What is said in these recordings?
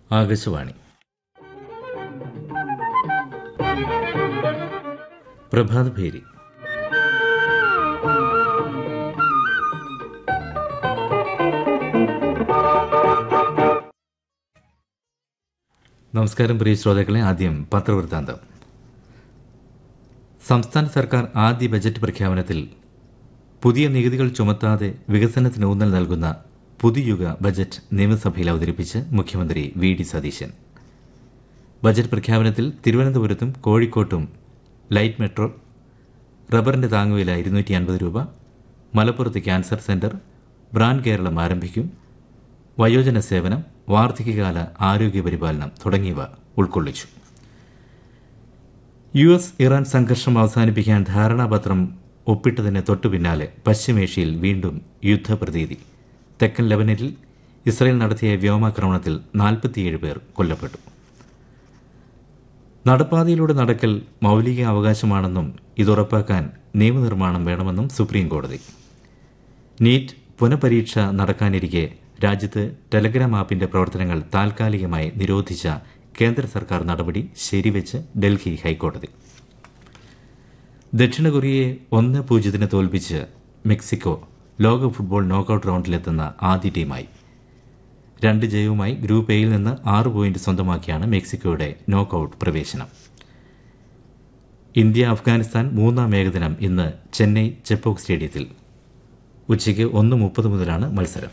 ആകാശവാണി പ്രഭാതഭേരി നമസ്കാരം പ്രിയ ശ്രോതാക്കളെ ആദ്യം പത്രവൃത്താന്തം സംസ്ഥാന സർക്കാർ ആദ്യ ബജറ്റ് പ്രഖ്യാപനത്തിൽ പുതിയ നികുതികൾ ചുമത്താതെ വികസനത്തിന് ഊന്നൽ നൽകുന്ന പുതുയുഗ ബജറ്റ് നിയമസഭയിൽ അവതരിപ്പിച്ച് മുഖ്യമന്ത്രി വി ഡി സതീശൻ ബജറ്റ് പ്രഖ്യാപനത്തിൽ തിരുവനന്തപുരത്തും കോഴിക്കോട്ടും ലൈറ്റ് മെട്രോ റബ്ബറിന്റെ താങ്ങുവില ഇരുന്നൂറ്റി അൻപത് രൂപ മലപ്പുറത്ത് ക്യാൻസർ സെന്റർ ബ്രാൻഡ് കേരളം ആരംഭിക്കും വയോജന സേവനം വാർദ്ധക്യകാല ആരോഗ്യ പരിപാലനം തുടങ്ങിയവ ഉൾക്കൊള്ളിച്ചു യു എസ് ഇറാൻ സംഘർഷം അവസാനിപ്പിക്കാൻ ധാരണാപത്രം ഒപ്പിട്ടതിന് തൊട്ടു പിന്നാലെ പശ്ചിമേഷ്യയിൽ വീണ്ടും യുദ്ധപ്രതീതി തെക്കൻ ലെബനനിൽ ഇസ്രയേൽ നടത്തിയ വ്യോമാക്രമണത്തിൽ നാൽപ്പത്തിയേഴ് പേർ കൊല്ലപ്പെട്ടു നടപ്പാതയിലൂടെ നടക്കൽ മൌലിക അവകാശമാണെന്നും ഇതുറപ്പാക്കാൻ നിയമനിർമ്മാണം വേണമെന്നും സുപ്രീം കോടതി നീറ്റ് പുനഃപരീക്ഷ നടക്കാനിരിക്കെ രാജ്യത്ത് ടെലഗ്രാം ആപ്പിന്റെ പ്രവർത്തനങ്ങൾ താൽക്കാലികമായി നിരോധിച്ച കേന്ദ്ര സർക്കാർ നടപടി ശരിവെച്ച് ഡൽഹി ഹൈക്കോടതി ദക്ഷിണ കൊറിയയെ ഒന്ന് പൂജ്യത്തിന് തോൽപ്പിച്ച് മെക്സിക്കോ ലോക ഫുട്ബോൾ നോക്കൌട്ട് റൗണ്ടിലെത്തുന്ന ആദ്യ ടീമായി രണ്ട് ജയവുമായി ഗ്രൂപ്പ് എയിൽ നിന്ന് ആറ് പോയിന്റ് സ്വന്തമാക്കിയാണ് മെക്സിക്കോയുടെ നോക്കൌട്ട് പ്രവേശനം ഇന്ത്യ അഫ്ഗാനിസ്ഥാൻ മൂന്നാം ഏകദിനം ഇന്ന് ചെന്നൈ ചെപ്പോക്ക് സ്റ്റേഡിയത്തിൽ ഉച്ചയ്ക്ക് ഒന്ന് മുപ്പത് മുതലാണ് മത്സരം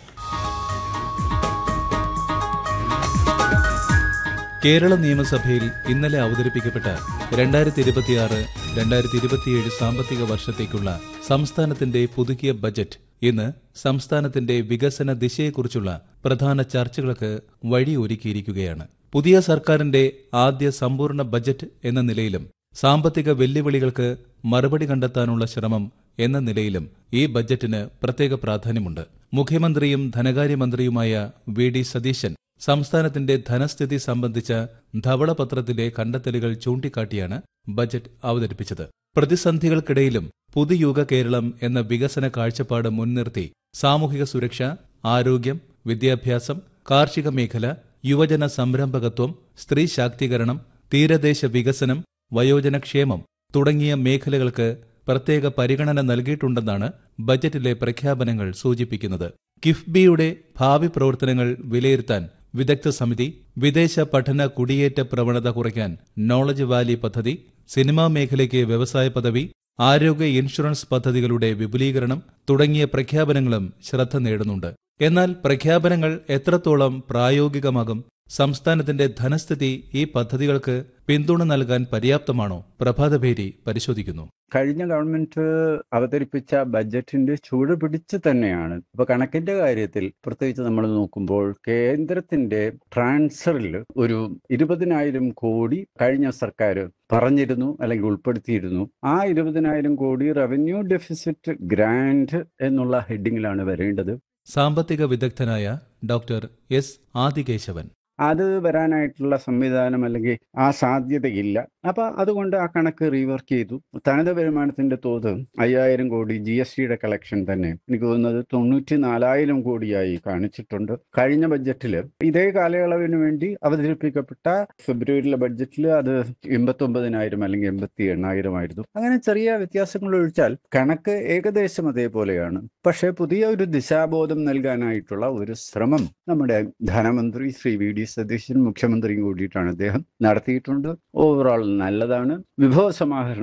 കേരള നിയമസഭയിൽ ഇന്നലെ അവതരിപ്പിക്കപ്പെട്ട രണ്ടായിരത്തി ഇരുപത്തിയാറ് രണ്ടായിരത്തി ഇരുപത്തിയേഴ് സാമ്പത്തിക വർഷത്തേക്കുള്ള സംസ്ഥാനത്തിന്റെ പുതുക്കിയ ബജറ്റ് ഇന്ന് സംസ്ഥാനത്തിന്റെ വികസന ദിശയെക്കുറിച്ചുള്ള പ്രധാന ചർച്ചകൾക്ക് വഴിയൊരുക്കിയിരിക്കുകയാണ് പുതിയ സർക്കാരിന്റെ ആദ്യ സമ്പൂർണ്ണ ബജറ്റ് എന്ന നിലയിലും സാമ്പത്തിക വെല്ലുവിളികൾക്ക് മറുപടി കണ്ടെത്താനുള്ള ശ്രമം എന്ന നിലയിലും ഈ ബജറ്റിന് പ്രത്യേക പ്രാധാന്യമുണ്ട് മുഖ്യമന്ത്രിയും ധനകാര്യമന്ത്രിയുമായ വി ഡി സതീശൻ സംസ്ഥാനത്തിന്റെ ധനസ്ഥിതി സംബന്ധിച്ച ധവളപത്രത്തിലെ കണ്ടെത്തലുകൾ ചൂണ്ടിക്കാട്ടിയാണ് ബജറ്റ് അവതരിപ്പിച്ചത് പ്രതിസന്ധികൾക്കിടയിലും പുതുയുഗ കേരളം എന്ന വികസന കാഴ്ചപ്പാട് മുൻനിർത്തി സാമൂഹിക സുരക്ഷ ആരോഗ്യം വിദ്യാഭ്യാസം കാർഷിക മേഖല യുവജന സംരംഭകത്വം സ്ത്രീ ശാക്തീകരണം തീരദേശ വികസനം വയോജനക്ഷേമം തുടങ്ങിയ മേഖലകൾക്ക് പ്രത്യേക പരിഗണന നൽകിയിട്ടുണ്ടെന്നാണ് ബജറ്റിലെ പ്രഖ്യാപനങ്ങൾ സൂചിപ്പിക്കുന്നത് കിഫ്ബിയുടെ ഭാവി പ്രവർത്തനങ്ങൾ വിലയിരുത്താൻ വിദഗ്ധ സമിതി വിദേശ പഠന കുടിയേറ്റ പ്രവണത കുറയ്ക്കാൻ നോളജ് വാലി പദ്ധതി സിനിമാ മേഖലയ്ക്ക് വ്യവസായ പദവി ആരോഗ്യ ഇൻഷുറൻസ് പദ്ധതികളുടെ വിപുലീകരണം തുടങ്ങിയ പ്രഖ്യാപനങ്ങളും ശ്രദ്ധ നേടുന്നുണ്ട് എന്നാൽ പ്രഖ്യാപനങ്ങൾ എത്രത്തോളം പ്രായോഗികമാകും സംസ്ഥാനത്തിന്റെ ധനസ്ഥിതി ഈ പദ്ധതികൾക്ക് പിന്തുണ നൽകാൻ പര്യാപ്തമാണോ പ്രഭാതഭേരി പരിശോധിക്കുന്നു കഴിഞ്ഞ ഗവൺമെന്റ് അവതരിപ്പിച്ച ബജറ്റിന്റെ ചൂട് പിടിച്ച് തന്നെയാണ് ഇപ്പൊ കണക്കിന്റെ കാര്യത്തിൽ പ്രത്യേകിച്ച് നമ്മൾ നോക്കുമ്പോൾ കേന്ദ്രത്തിന്റെ ട്രാൻസ്ഫറിൽ ഒരു ഇരുപതിനായിരം കോടി കഴിഞ്ഞ സർക്കാർ പറഞ്ഞിരുന്നു അല്ലെങ്കിൽ ഉൾപ്പെടുത്തിയിരുന്നു ആ ഇരുപതിനായിരം കോടി റവന്യൂ ഡെഫിസിറ്റ് ഗ്രാൻഡ് എന്നുള്ള ഹെഡിങ്ങിലാണ് വരേണ്ടത് സാമ്പത്തിക വിദഗ്ധനായ ഡോക്ടർ എസ് ആദികേശവൻ അത് വരാനായിട്ടുള്ള സംവിധാനം അല്ലെങ്കിൽ ആ സാധ്യതയില്ല അപ്പൊ അതുകൊണ്ട് ആ കണക്ക് റീവർക്ക് ചെയ്തു തനത് വരുമാനത്തിന്റെ തോത് അയ്യായിരം കോടി ജി എസ് ടിയുടെ കളക്ഷൻ തന്നെ എനിക്ക് തോന്നുന്നത് തൊണ്ണൂറ്റി നാലായിരം കോടിയായി കാണിച്ചിട്ടുണ്ട് കഴിഞ്ഞ ബഡ്ജറ്റിൽ ഇതേ കാലയളവിന് വേണ്ടി അവതരിപ്പിക്കപ്പെട്ട ഫെബ്രുവരിയിലെ ബഡ്ജറ്റിൽ അത് എൺപത്തി ഒമ്പതിനായിരം അല്ലെങ്കിൽ എൺപത്തി എണ്ണായിരം ആയിരുന്നു അങ്ങനെ ചെറിയ വ്യത്യാസങ്ങൾ ഒഴിച്ചാൽ കണക്ക് ഏകദേശം അതേപോലെയാണ് പക്ഷേ പുതിയ ഒരു ദിശാബോധം നൽകാനായിട്ടുള്ള ഒരു ശ്രമം നമ്മുടെ ധനമന്ത്രി ശ്രീ വി ഡി സതീശൻ മുഖ്യമന്ത്രിയും കൂടിയിട്ടാണ് അദ്ദേഹം നടത്തിയിട്ടുണ്ട് ഓവറോൾ നല്ലതാണ് വിഭവ സമാഹരണം